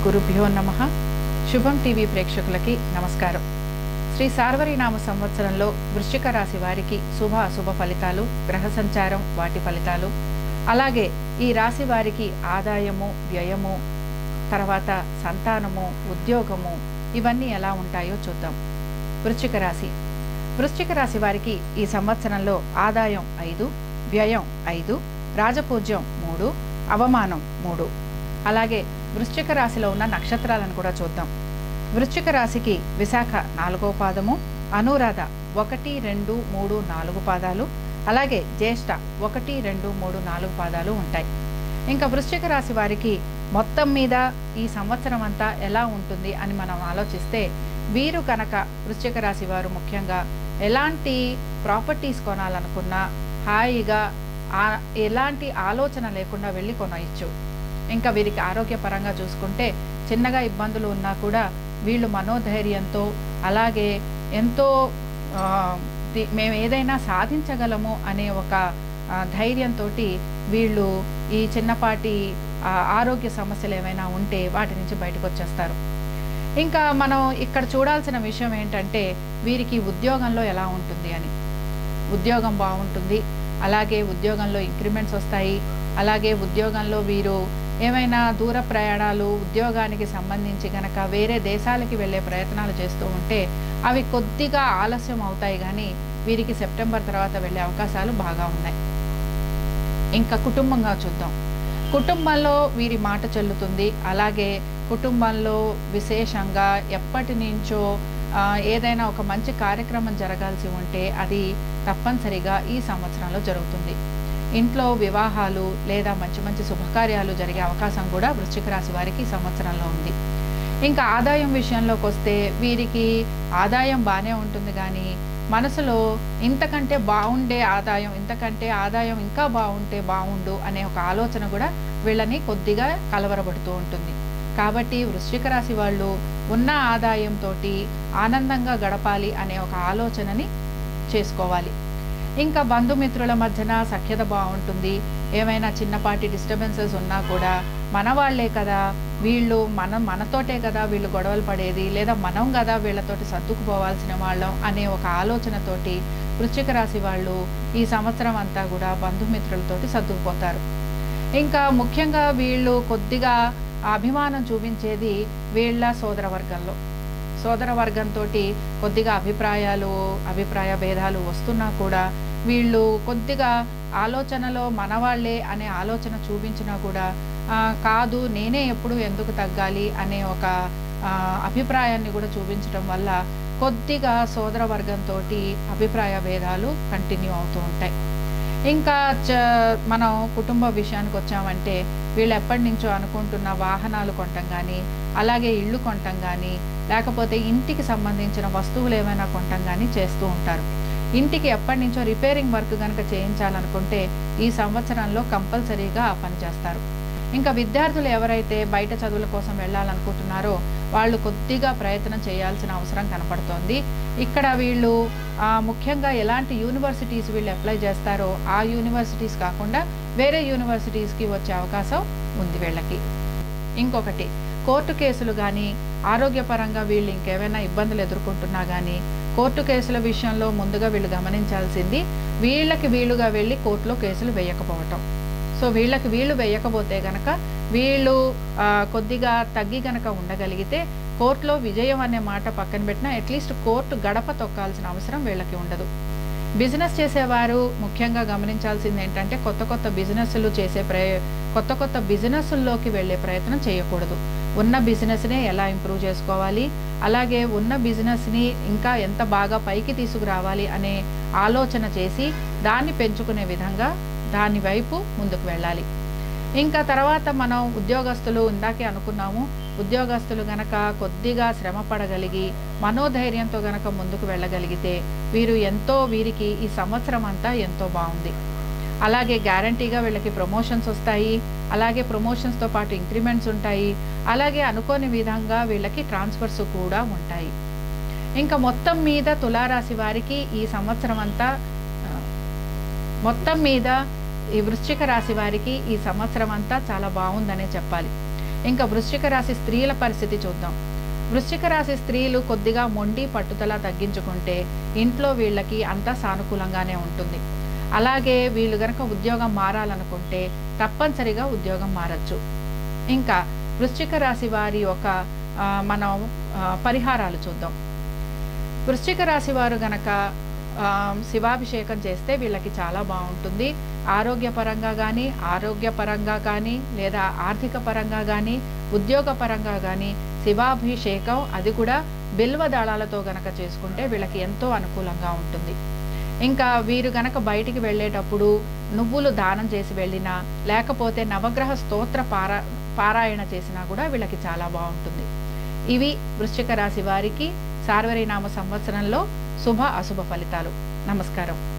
గురుభ్యో నమ శుభం టీవీ ప్రేక్షకులకి నమస్కారం శ్రీ సార్వరీనామ సంవత్సరంలో వృశ్చిక రాశి వారికి శుభ అశుభ ఫలితాలు గ్రహ సంచారం వాటి ఫలితాలు అలాగే ఈ రాశి వారికి ఆదాయము వ్యయము తర్వాత సంతానము ఉద్యోగము ఇవన్నీ ఎలా ఉంటాయో చూద్దాం వృశ్చిక రాశి వృశ్చిక రాశి వారికి ఈ సంవత్సరంలో ఆదాయం ఐదు వ్యయం ఐదు రాజపూజ్యం మూడు అవమానం మూడు అలాగే వృశ్చిక రాశిలో ఉన్న నక్షత్రాలను కూడా చూద్దాం వృశ్చిక రాశికి విశాఖ నాలుగో పాదము అనురాధ ఒకటి రెండు మూడు నాలుగు పాదాలు అలాగే జ్యేష్ఠ ఒకటి రెండు మూడు నాలుగు పాదాలు ఉంటాయి ఇంకా వృశ్చిక రాశి వారికి మొత్తం మీద ఈ సంవత్సరం అంతా ఎలా ఉంటుంది అని మనం ఆలోచిస్తే వీరు కనుక వృశ్చిక రాశి వారు ముఖ్యంగా ఎలాంటి ప్రాపర్టీస్ కొనాలనుకున్నా హాయిగా ఆ- ఎలాంటి ఆలోచన లేకుండా వెళ్ళి కొనవచ్చు ఇంకా వీరికి ఆరోగ్యపరంగా చూసుకుంటే చిన్నగా ఇబ్బందులు ఉన్నా కూడా వీళ్ళు మనోధైర్యంతో అలాగే ఎంతో ఆ, ది- మేము ఏదైనా సాధించగలము అనే ఒక ధైర్యంతో వీళ్ళు ఈ చిన్నపాటి ఆ, ఆరోగ్య సమస్యలు ఏమైనా ఉంటే వాటి నుంచి బయటకు వచ్చేస్తారు ఇంకా మనం ఇక్కడ చూడాల్సిన విషయం ఏంటంటే వీరికి ఉద్యోగంలో ఎలా ఉంటుంది అని ఉద్యోగం బాగుంటుంది అలాగే ఉద్యోగంలో ఇంక్రిమెంట్స్ వస్తాయి అలాగే ఉద్యోగంలో వీరు ఏమైనా దూర ప్రయాణాలు ఉద్యోగానికి సంబంధించి గనక వేరే దేశాలకి వెళ్ళే ప్రయత్నాలు చేస్తూ ఉంటే అవి కొద్దిగా ఆలస్యం అవుతాయి కానీ వీరికి సెప్టెంబర్ తర్వాత వెళ్ళే అవకాశాలు బాగా ఉన్నాయి ఇంకా కుటుంబంగా చూద్దాం కుటుంబంలో వీరి మాట చెల్లుతుంది అలాగే కుటుంబంలో విశేషంగా ఎప్పటి నుంచో ఆ, ఏదైనా ఒక మంచి కార్యక్రమం జరగాల్సి ఉంటే అది తప్పనిసరిగా ఈ సంవత్సరంలో జరుగుతుంది ఇంట్లో వివాహాలు లేదా మంచి మంచి శుభకార్యాలు జరిగే అవకాశం కూడా వృశ్చిక రాశి వారికి ఈ సంవత్సరంలో ఉంది ఇంకా ఆదాయం విషయంలోకి వస్తే వీరికి ఆదాయం బాగానే ఉంటుంది కానీ మనసులో ఇంతకంటే బాగుండే ఆదాయం ఇంతకంటే ఆదాయం ఇంకా బాగుంటే బాగుండు అనే ఒక ఆలోచన కూడా వీళ్ళని కొద్దిగా కలవరపడుతూ ఉంటుంది కాబట్టి వృశ్చిక రాశి వాళ్ళు ఉన్న ఆదాయంతో ఆనందంగా గడపాలి అనే ఒక ఆలోచనని చేసుకోవాలి ఇంకా బంధుమిత్రుల మధ్యన సఖ్యత బాగుంటుంది ఏమైనా చిన్నపాటి డిస్టర్బెన్సెస్ ఉన్నా కూడా మన వాళ్ళే కదా వీళ్ళు మనం మనతోటే కదా వీళ్ళు గొడవలు పడేది లేదా మనం కదా వీళ్ళతోటి సర్దుకుపోవాల్సిన వాళ్ళం అనే ఒక ఆలోచనతోటి వృశ్చిక రాశి వాళ్ళు ఈ సంవత్సరం అంతా కూడా బంధుమిత్రులతోటి సర్దుకుపోతారు ఇంకా ముఖ్యంగా వీళ్ళు కొద్దిగా అభిమానం చూపించేది వీళ్ళ సోదర వర్గంలో సోదర వర్గంతో కొద్దిగా అభిప్రాయాలు అభిప్రాయ భేదాలు వస్తున్నా కూడా వీళ్ళు కొద్దిగా ఆలోచనలో మనవాళ్లే అనే ఆలోచన చూపించినా కూడా ఆ, కాదు నేనే ఎప్పుడు ఎందుకు తగ్గాలి అనే ఒక ఆ, అభిప్రాయాన్ని కూడా చూపించడం వల్ల కొద్దిగా సోదర వర్గంతో అభిప్రాయ భేదాలు కంటిన్యూ అవుతూ ఉంటాయి ఇంకా చ మనం కుటుంబ విషయానికి వచ్చామంటే వీళ్ళు ఎప్పటి నుంచో అనుకుంటున్న వాహనాలు కొనటం కానీ అలాగే ఇల్లు కొనటం కానీ లేకపోతే ఇంటికి సంబంధించిన వస్తువులు ఏమైనా కొనటం కానీ చేస్తూ ఉంటారు ఇంటికి ఎప్పటి నుంచో రిపేరింగ్ వర్క్ కనుక చేయించాలనుకుంటే ఈ సంవత్సరంలో కంపల్సరీగా ఆ పని చేస్తారు ఇంకా విద్యార్థులు ఎవరైతే బయట చదువుల కోసం వెళ్ళాలనుకుంటున్నారో వాళ్ళు కొద్దిగా ప్రయత్నం చేయాల్సిన అవసరం కనపడుతోంది ఇక్కడ వీళ్ళు ఆ, ముఖ్యంగా ఎలాంటి యూనివర్సిటీస్ వీళ్ళు అప్లై చేస్తారో ఆ యూనివర్సిటీస్ కాకుండా వేరే యూనివర్సిటీస్కి వచ్చే అవకాశం ఉంది వీళ్ళకి ఇంకొకటి కోర్టు కేసులు కానీ ఆరోగ్యపరంగా వీళ్ళు ఇంకేమైనా ఇబ్బందులు ఎదుర్కొంటున్నా కానీ కోర్టు కేసుల విషయంలో ముందుగా వీళ్ళు గమనించాల్సింది వీళ్ళకి వీలుగా వెళ్ళి కోర్టులో కేసులు వేయకపోవటం సో వీళ్ళకి వీళ్ళు వేయకపోతే గనక వీళ్ళు ఆ, కొద్దిగా తగ్గి గనక ఉండగలిగితే కోర్టులో విజయం అనే మాట పక్కన పెట్టినా అట్లీస్ట్ కోర్టు గడప తొక్కాల్సిన అవసరం వీళ్ళకి ఉండదు బిజినెస్ చేసేవారు ముఖ్యంగా గమనించాల్సింది ఏంటంటే కొత్త కొత్త బిజినెస్లు చేసే ప్రయ కొత్త కొత్త బిజినెస్ల్లోకి వెళ్ళే ప్రయత్నం చేయకూడదు ఉన్న బిజినెస్నే ఎలా ఇంప్రూవ్ చేసుకోవాలి అలాగే ఉన్న బిజినెస్ని ఇంకా ఎంత బాగా పైకి తీసుకురావాలి అనే ఆలోచన చేసి దాన్ని పెంచుకునే విధంగా దాని వైపు ముందుకు వెళ్ళాలి ఇంకా తర్వాత మనం ఉద్యోగస్తులు ఇందాకే అనుకున్నాము ఉద్యోగస్తులు గనక కొద్దిగా శ్రమ పడగలిగి మనోధైర్యంతో గనక ముందుకు వెళ్ళగలిగితే వీరు ఎంతో వీరికి ఈ సంవత్సరం అంతా ఎంతో బాగుంది అలాగే గ్యారంటీగా వీళ్ళకి ప్రమోషన్స్ వస్తాయి అలాగే ప్రమోషన్స్తో పాటు ఇంక్రిమెంట్స్ ఉంటాయి అలాగే అనుకోని విధంగా వీళ్ళకి ట్రాన్స్ఫర్స్ కూడా ఉంటాయి ఇంకా మొత్తం మీద తులారాశి వారికి ఈ సంవత్సరం అంతా ఆ, మొత్తం మీద ఈ వృశ్చిక రాశి వారికి ఈ సంవత్సరం అంతా చాలా బాగుందనే చెప్పాలి ఇంకా వృశ్చిక రాశి స్త్రీల పరిస్థితి చూద్దాం వృశ్చిక రాశి స్త్రీలు కొద్దిగా మొండి పట్టుదల తగ్గించుకుంటే ఇంట్లో వీళ్ళకి అంతా సానుకూలంగానే ఉంటుంది అలాగే వీళ్ళు గనక ఉద్యోగం మారాలనుకుంటే తప్పనిసరిగా ఉద్యోగం మారచ్చు ఇంకా వృశ్చిక రాశి వారి యొక్క ఆ, మనం ఆ, పరిహారాలు చూద్దాం వృశ్చిక రాశి వారు గనక ఆ, శివాభిషేకం చేస్తే వీళ్ళకి చాలా బాగుంటుంది ఆరోగ్యపరంగా కానీ ఆరోగ్యపరంగా కానీ లేదా ఆర్థిక పరంగా కానీ ఉద్యోగ పరంగా కానీ శివాభిషేకం అది కూడా బిల్వ దళాలతో గనక చేసుకుంటే వీళ్ళకి ఎంతో అనుకూలంగా ఉంటుంది ఇంకా వీరు గనక బయటికి వెళ్ళేటప్పుడు నువ్వులు దానం చేసి వెళ్ళినా లేకపోతే నవగ్రహ స్తోత్ర పారా పారాయణ చేసినా కూడా వీళ్ళకి చాలా బాగుంటుంది ఇవి వృశ్చిక రాశి వారికి సార్వరీనామ సంవత్సరంలో శుభ అశుభ ఫలితాలు నమస్కారం